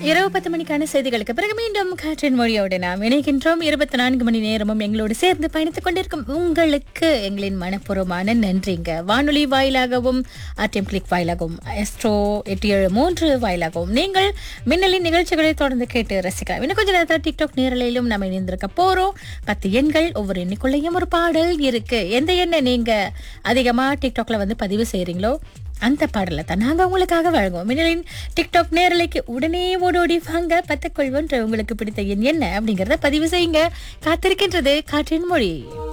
இரவு பத்து மணிக்கான செய்திகளுக்கு பிறகு மீண்டும் காற்றின் மொழியோடு நாம் இணைகின்றோம் இருபத்தி நான்கு மணி நேரமும் எங்களோடு சேர்ந்து பயணித்துக் கொண்டிருக்கும் உங்களுக்கு எங்களின் மனப்பூர்வமான நன்றிங்க வானொலி வாயிலாகவும் ஆர்டிஎம் கிளிக் வாயிலாகவும் எஸ்ட்ரோ எட்டு ஏழு மூன்று வாயிலாகவும் நீங்கள் மின்னலின் நிகழ்ச்சிகளை தொடர்ந்து கேட்டு ரசிக்கலாம் இன்னும் கொஞ்ச நேரத்தில் டிக்டாக் நேரலையிலும் நம்ம இணைந்திருக்க போறோம் பத்து எண்கள் ஒவ்வொரு எண்ணிக்குள்ளேயும் ஒரு பாடல் இருக்கு எந்த எண்ணை நீங்க அதிகமா டிக்டாக்ல வந்து பதிவு செய்றீங்களோ அந்த பாடலை தான் நாங்க உங்களுக்காக வழங்குவோம் மின்னலின் டிக்டாக் நேரலைக்கு உடனே ஓடோடி வாங்க பத்துக்குள் ஒன்று உங்களுக்கு பிடித்த எண் என்ன அப்படிங்கறத பதிவு செய்யுங்க காத்திருக்கின்றது காற்றின் மொழி